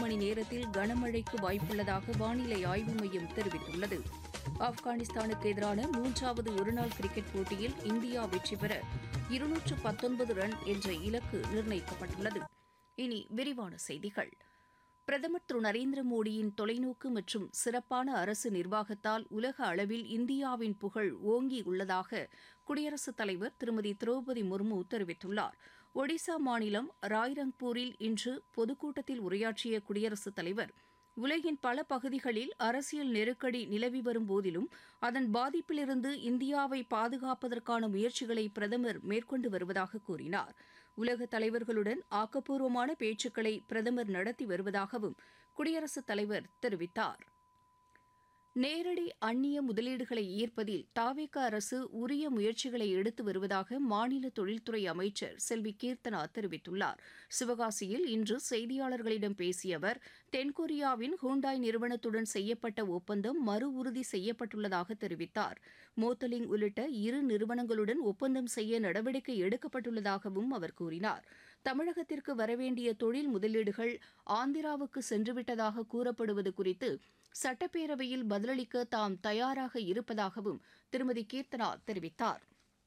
மணி நேரத்தில் கனமழைக்கு வாய்ப்புள்ளதாக வானிலை ஆய்வு மையம் தெரிவித்துள்ளது ஆப்கானிஸ்தானுக்கு எதிரான மூன்றாவது ஒருநாள் கிரிக்கெட் போட்டியில் இந்தியா வெற்றி பெற இருநூற்று பத்தொன்பது ரன் என்ற இலக்கு நிர்ணயிக்கப்பட்டுள்ளது இனி விரிவான செய்திகள் பிரதமர் திரு நரேந்திர மோடியின் தொலைநோக்கு மற்றும் சிறப்பான அரசு நிர்வாகத்தால் உலக அளவில் இந்தியாவின் புகழ் ஓங்கியுள்ளதாக குடியரசுத் தலைவர் திருமதி திரௌபதி முர்மு தெரிவித்துள்ளார் ஒடிசா மாநிலம் ராய்ரங்பூரில் இன்று பொதுக்கூட்டத்தில் உரையாற்றிய குடியரசுத் தலைவர் உலகின் பல பகுதிகளில் அரசியல் நெருக்கடி நிலவி வரும் போதிலும் அதன் பாதிப்பிலிருந்து இந்தியாவை பாதுகாப்பதற்கான முயற்சிகளை பிரதமர் மேற்கொண்டு வருவதாக கூறினார் உலக தலைவர்களுடன் ஆக்கப்பூர்வமான பேச்சுக்களை பிரதமர் நடத்தி வருவதாகவும் குடியரசுத் தலைவர் தெரிவித்தார் நேரடி அந்நிய முதலீடுகளை ஈர்ப்பதில் தாவேக அரசு உரிய முயற்சிகளை எடுத்து வருவதாக மாநில தொழில்துறை அமைச்சர் செல்வி கீர்த்தனா தெரிவித்துள்ளார் சிவகாசியில் இன்று செய்தியாளர்களிடம் பேசிய அவர் தென்கொரியாவின் ஹூண்டாய் நிறுவனத்துடன் செய்யப்பட்ட ஒப்பந்தம் மறு உறுதி செய்யப்பட்டுள்ளதாக தெரிவித்தார் மோத்தலிங் உள்ளிட்ட இரு நிறுவனங்களுடன் ஒப்பந்தம் செய்ய நடவடிக்கை எடுக்கப்பட்டுள்ளதாகவும் அவர் கூறினார் தமிழகத்திற்கு வரவேண்டிய தொழில் முதலீடுகள் ஆந்திராவுக்கு சென்றுவிட்டதாக கூறப்படுவது குறித்து சட்டப்பேரவையில் பதிலளிக்க தாம் தயாராக இருப்பதாகவும் திருமதி கீர்த்தனா தெரிவித்தார்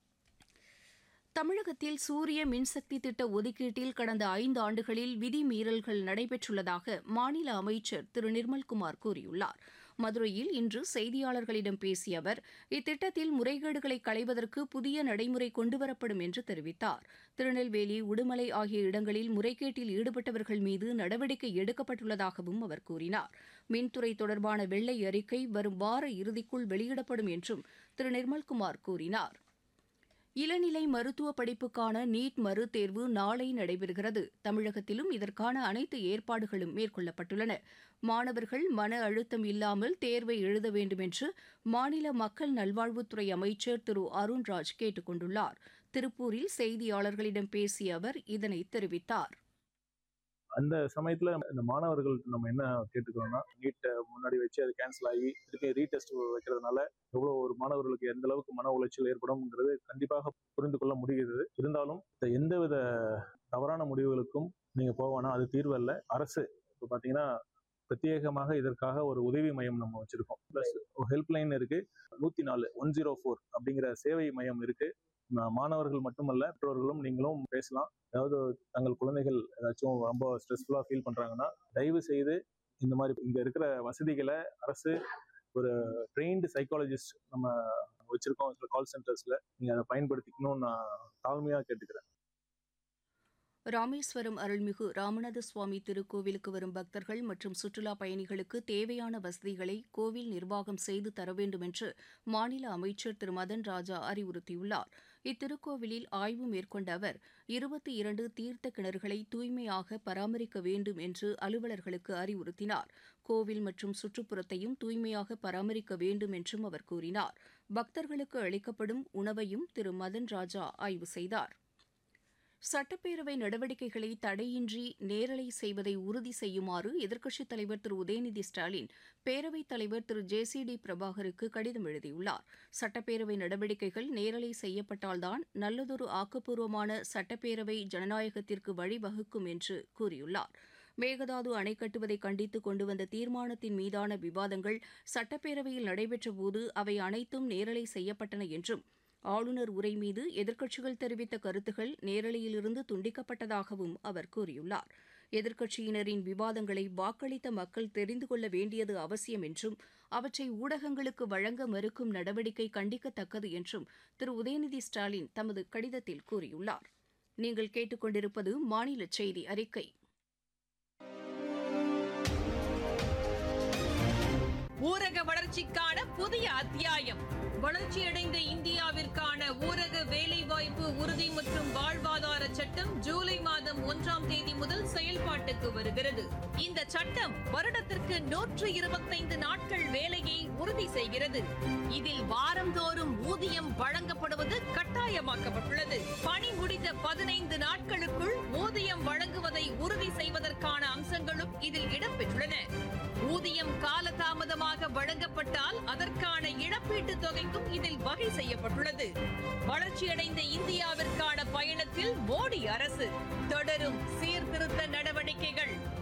தமிழகத்தில் சூரிய மின்சக்தி திட்ட ஒதுக்கீட்டில் கடந்த ஐந்து ஆண்டுகளில் விதிமீறல்கள் நடைபெற்றுள்ளதாக மாநில அமைச்சர் திரு நிர்மல்குமார் கூறியுள்ளார் மதுரையில் இன்று செய்தியாளர்களிடம் பேசிய அவர் இத்திட்டத்தில் முறைகேடுகளை களைவதற்கு புதிய நடைமுறை கொண்டுவரப்படும் என்று தெரிவித்தார் திருநெல்வேலி உடுமலை ஆகிய இடங்களில் முறைகேட்டில் ஈடுபட்டவர்கள் மீது நடவடிக்கை எடுக்கப்பட்டுள்ளதாகவும் அவர் கூறினார் மின்துறை தொடர்பான வெள்ளை அறிக்கை வரும் வார இறுதிக்குள் வெளியிடப்படும் என்றும் திரு நிர்மல்குமார் கூறினார் இளநிலை மருத்துவ படிப்புக்கான நீட் மறு தேர்வு நாளை நடைபெறுகிறது தமிழகத்திலும் இதற்கான அனைத்து ஏற்பாடுகளும் மேற்கொள்ளப்பட்டுள்ளன மாணவர்கள் மன அழுத்தம் இல்லாமல் தேர்வை எழுத வேண்டும் என்று மாநில மக்கள் நல்வாழ்வுத்துறை அமைச்சர் திரு அருண்ராஜ் கேட்டுக் கொண்டுள்ளார் திருப்பூரில் செய்தியாளர்களிடம் பேசிய அவர் இதனை தெரிவித்தார் அந்த சமயத்துல இந்த மாணவர்கள் நம்ம என்ன கேட்டுக்கிறோம்னா நீட்டை முன்னாடி வச்சு அது கேன்சல் ஆகி திருப்பி ரீடெஸ்ட் வைக்கிறதுனால எவ்வளவு ஒரு மாணவர்களுக்கு எந்த அளவுக்கு மன உளைச்சல் ஏற்படும்ங்கிறது கண்டிப்பாக புரிந்து கொள்ள முடிகிறது இருந்தாலும் இந்த எந்தவித தவறான முடிவுகளுக்கும் நீங்க போவானா அது தீர்வு அல்ல அரசு இப்போ பாத்தீங்கன்னா பிரத்யேகமாக இதற்காக ஒரு உதவி மையம் நம்ம வச்சிருக்கோம் பிளஸ் ஹெல்ப்லைன் இருக்கு நூத்தி நாலு ஒன் ஜீரோ ஃபோர் அப்படிங்கிற சேவை மையம் இருக்கு மாணவர்கள் மட்டுமல்ல பெற்றோர்களும் நீங்களும் பேசலாம் அதாவது தங்கள் குழந்தைகள் ஏதாச்சும் ரொம்ப ஸ்ட்ரெஸ்ஃபுல்லாக ஃபீல் பண்ணுறாங்கன்னா தயவு செய்து இந்த மாதிரி இங்கே இருக்கிற வசதிகளை அரசு ஒரு ட்ரெயின்டு சைக்காலஜிஸ்ட் நம்ம வச்சிருக்கோம் சில கால் சென்டர்ஸில் நீங்கள் அதை பயன்படுத்திக்கணும்னு நான் தாழ்மையாக கேட்டுக்கிறேன் ராமேஸ்வரம் அருள்மிகு ராமநாத சுவாமி திருக்கோவிலுக்கு வரும் பக்தர்கள் மற்றும் சுற்றுலா பயணிகளுக்கு தேவையான வசதிகளை கோவில் நிர்வாகம் செய்து தர வேண்டும் என்று மாநில அமைச்சர் திரு மதன் ராஜா அறிவுறுத்தியுள்ளார் இத்திருக்கோவிலில் ஆய்வு மேற்கொண்ட அவர் இருபத்தி இரண்டு தீர்த்த கிணறுகளை தூய்மையாக பராமரிக்க வேண்டும் என்று அலுவலர்களுக்கு அறிவுறுத்தினார் கோவில் மற்றும் சுற்றுப்புறத்தையும் தூய்மையாக பராமரிக்க வேண்டும் என்றும் அவர் கூறினார் பக்தர்களுக்கு அளிக்கப்படும் உணவையும் திரு மதன் ராஜா ஆய்வு செய்தார் சட்டப்பேரவை நடவடிக்கைகளை தடையின்றி நேரலை செய்வதை உறுதி செய்யுமாறு எதிர்க்கட்சித் தலைவர் திரு உதயநிதி ஸ்டாலின் பேரவைத் தலைவர் திரு ஜே சி டி பிரபாகருக்கு கடிதம் எழுதியுள்ளார் சட்டப்பேரவை நடவடிக்கைகள் நேரலை செய்யப்பட்டால்தான் நல்லதொரு ஆக்கப்பூர்வமான சட்டப்பேரவை ஜனநாயகத்திற்கு வழிவகுக்கும் என்று கூறியுள்ளார் மேகதாது அணை கட்டுவதை கண்டித்து கொண்டு வந்த தீர்மானத்தின் மீதான விவாதங்கள் சட்டப்பேரவையில் நடைபெற்றபோது அவை அனைத்தும் நேரலை செய்யப்பட்டன என்றும் ஆளுநர் உரை மீது எதிர்க்கட்சிகள் தெரிவித்த கருத்துகள் நேரலையிலிருந்து துண்டிக்கப்பட்டதாகவும் அவர் கூறியுள்ளார் எதிர்க்கட்சியினரின் விவாதங்களை வாக்களித்த மக்கள் தெரிந்து கொள்ள வேண்டியது அவசியம் என்றும் அவற்றை ஊடகங்களுக்கு வழங்க மறுக்கும் நடவடிக்கை கண்டிக்கத்தக்கது என்றும் திரு உதயநிதி ஸ்டாலின் தமது கடிதத்தில் கூறியுள்ளார் நீங்கள் கேட்டுக்கொண்டிருப்பது மாநில செய்தி அறிக்கை ஊரக வளர்ச்சிக்கான புதிய அத்தியாயம் வளர்ச்சியடைந்த இந்தியாவிற்கான ஊரக வேலைவாய்ப்பு உறுதி மற்றும் வாழ்வாதார சட்டம் ஜூலை மாதம் ஒன்றாம் தேதி முதல் செயல்பாட்டுக்கு வருகிறது இந்த சட்டம் வருடத்திற்கு நூற்று இருபத்தைந்து நாட்கள் வேலையை உறுதி செய்கிறது இதில் வாரந்தோறும் ஊதியம் வழங்கப்படுவது கட்டாயமாக்கப்பட்டுள்ளது பணி முடிந்த பதினைந்து நாட்களுக்குள் ஊதியம் வழங்குவதை உறுதி செய்வதற்கான அம்சங்களும் இதில் இடம்பெற்றுள்ளன ஊதியம் காலதாமதமாக வழங்கப்பட்டால் அதற்கான இழப்பீட்டுத் தொகைக்கும் இதில் வகை செய்யப்பட்டுள்ளது வளர்ச்சியடைந்த இந்தியாவிற்கான பயணத்தில் மோடி அரசு தொடரும் சீர்திருத்த நடவடிக்கைகள்